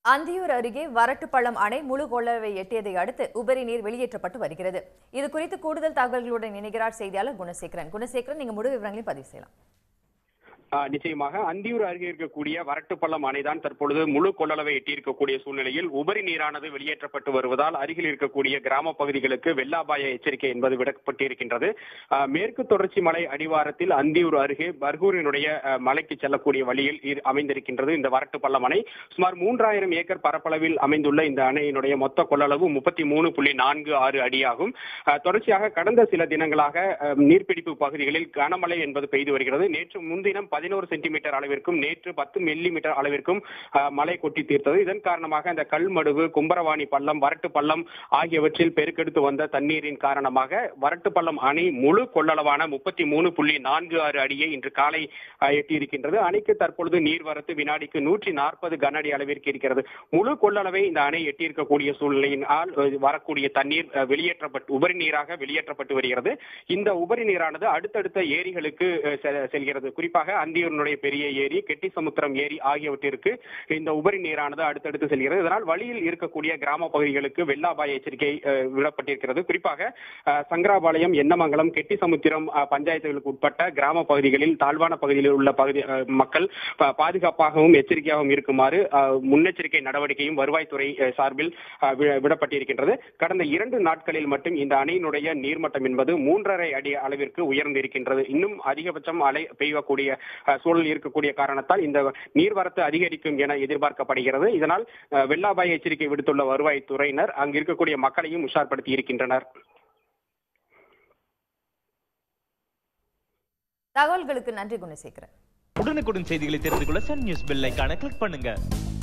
அந்தியூர் அருகே வரட்டுப்பள்ளம் அணை முழு கொள்ளளவை எட்டியதை அடுத்து உபரி நீர் வெளியேற்றப்பட்டு வருகிறது இது குறித்து கூடுதல் தகவல்களுடன் இணைகிறார் செய்தியாளர் குணசேகரன் குணசேகரன் நீங்க முழு விவரங்களையும் பதிவு செய்யலாம் ஆஹ் நிச்சயமாக அந்தியூர் அருகே இருக்கக்கூடிய வரட்டுப்பள்ளம் அணைதான் தற்பொழுது முழு கொள்ளளவை எட்டியிருக்கக்கூடிய சூழ்நிலையில் உபரி நீரானது வெளியேற்றப்பட்டு வருவதால் அருகில் இருக்கக்கூடிய கிராம பகுதிகளுக்கு வெள்ள அபாய எச்சரிக்கை என்பது விடப்பட்டிருக்கின்றது ஆஹ் மேற்கு தொடர்ச்சி மலை அடிவாரத்தில் அந்தியூர் அருகே பர்கூரினுடைய ஆஹ் மலைக்கு செல்லக்கூடிய வழியில் இரு- அமைந்திருக்கின்றது இந்த வரட்டுப்பள்ளம் அணை சுமார் மூன்றாயிரம் ஏக்கர் பரப்பளவில் அமைந்துள்ள இந்த அணையினுடைய மொத்த கொள்ளளவு முப்பத்தி மூணு புள்ளி நான்கு ஆறு அடியாகும் ஆஹ் தொடர்ச்சியாக கடந்த சில தினங்களாக ஆஹ் நீர்பிடிப்பு பகுதிகளில் கனமழை என்பது பெய்து வருகிறது நேற்று முன்தினம் பதினோரு சென்டிமீட்டர் அளவிற்கும் நேற்று பத்து மில்லி மீட்டர் அளவிற்கும் ஆஹ் மழை கொட்டி தீர்த்தது இதன் காரணமாக இந்த கல்மடுவு கும்பரவாணி பள்ளம் வரட்டு பள்ளம் ஆகியவற்றில் பெருக்கெடுத்து வந்த தண்ணீரின் காரணமாக வரட்டு பள்ளம் அணை முழு கொள்ளளவான முப்பத்தி மூணு புள்ளி நான்கு ஆறு அடியை இன்று காலை ஆஹ் எட்டியிருக்கின்றது அணைக்கு தற்பொழுது நீர்வரத்து வினாடிக்கு நூற்றி நாற்பது கனஅடி அளவிற்கு இருக்கிறது முழு கொள்ளளவை இந்த அணை எட்டியிருக்கக்கூடிய சூழ்நிலையினால் அஹ், வரக்கூடிய தண்ணீர் அஹ், வெளியேற்றப்பட்டு உபரி நீராக வெளியேற்றப்பட்டு வருகிறது இந்த உபரி நீரானது அடுத்தடுத்த ஏரிகளுக்கு அஹ், செ- செல்கிறது குறிப்பாக அந்தியூரினுடைய பெரிய ஏரி கெட்டிசமுத்திரம் ஏரி ஆகியவற்றிற்கு இந்த உபரி நீரானது அடுத்தடுத்து செல்கிறது இதனால் வழியில் இருக்கக்கூடிய கிராம பகுதிகளுக்கு வெள்ள அபாய எச்சரிக்கை அஹ், விடப்பட்டிருக்கிறது குறிப்பாக அஹ், சங்கராபாளையம் எண்ணமங்கலம் கெட்டிசமுத்திரம் அஹ், பஞ்சாயத்துகளுக்கு உட்பட்ட கிராம பகுதிகளில் தாழ்வான பகுதியில் உள்ள பகுதி அஹ், மக்கள் ப- பாதுகாப்பாகவும் எச்சரிக்கையாகவும் இருக்குமாறு அஹ், முன்னெச்சரிக்கை நடவடிக்கையும் வருவாய்த்துறை அஹ், சார்பில் அஹ், வி- விடப்பட்டிருக்கின்றது கடந்த இரண்டு நாட்களில் மட்டும் இந்த அணையினுடைய நீர்மட்டம் என்பது மூன்றரை அடி அளவிற்கு உயர்ந்திருக்கின்றது இன்னும் அதிகபட்சம் அலை பெய்யக்கூடிய அஹ், சூழல் இருக்கக்கூடிய காரணத்தால் இந்த நீர்வரத்து அதிகரிக்கும் என எதிர்பார்க்கப்படுகிறது இதனால் அஹ், வெள்ள அபாய எச்சரிக்கை விடுத்துள்ள வருவாய்த்துறையினர் அங்கு இருக்கக்கூடிய மக்களையும் உஷார்படுத்தி இருக்கின்றனர் தகவல்களுக்கு நன்றி குணசேகரன் உடனுக்குடன் செய்திகளை தெரிந்து கொள்ள சன் நியூஸ் பெல் ஐகானை கிளிக் பண்ணுங்க